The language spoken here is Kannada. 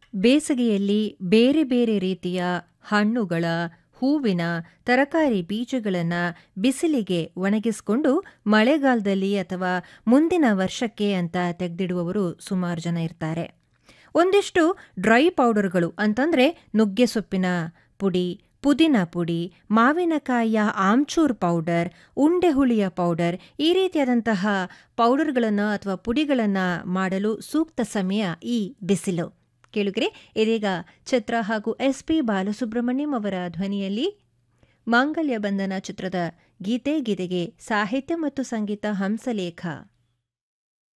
ಬೇಸಿಗೆಯಲ್ಲಿ ಬೇರೆ ಬೇರೆ ರೀತಿಯ ಹಣ್ಣುಗಳ ಹೂವಿನ ತರಕಾರಿ ಬೀಜಗಳನ್ನು ಬಿಸಿಲಿಗೆ ಒಣಗಿಸಿಕೊಂಡು ಮಳೆಗಾಲದಲ್ಲಿ ಅಥವಾ ಮುಂದಿನ ವರ್ಷಕ್ಕೆ ಅಂತ ತೆಗೆದಿಡುವವರು ಸುಮಾರು ಜನ ಇರ್ತಾರೆ ಒಂದಿಷ್ಟು ಡ್ರೈ ಪೌಡರ್ಗಳು ಅಂತಂದರೆ ನುಗ್ಗೆ ಸೊಪ್ಪಿನ ಪುಡಿ ಪುದೀನ ಪುಡಿ ಮಾವಿನಕಾಯಿಯ ಆಮ್ಚೂರ್ ಪೌಡರ್ ಉಂಡೆ ಹುಳಿಯ ಪೌಡರ್ ಈ ರೀತಿಯಾದಂತಹ ಪೌಡರ್ಗಳನ್ನು ಅಥವಾ ಪುಡಿಗಳನ್ನು ಮಾಡಲು ಸೂಕ್ತ ಸಮಯ ಈ ಬಿಸಿಲು ಕೇಳುಗರೆ ಇದೀಗ ಚಿತ್ರ ಹಾಗೂ ಎಸ್ ಪಿ ಬಾಲಸುಬ್ರಹ್ಮಣ್ಯಂ ಅವರ ಧ್ವನಿಯಲ್ಲಿ ಮಾಂಗಲ್ಯ ಬಂಧನ ಚಿತ್ರದ ಗೀತೆ ಗೀತೆಗೆ ಸಾಹಿತ್ಯ ಮತ್ತು ಸಂಗೀತ ಹಂಸಲೇಖ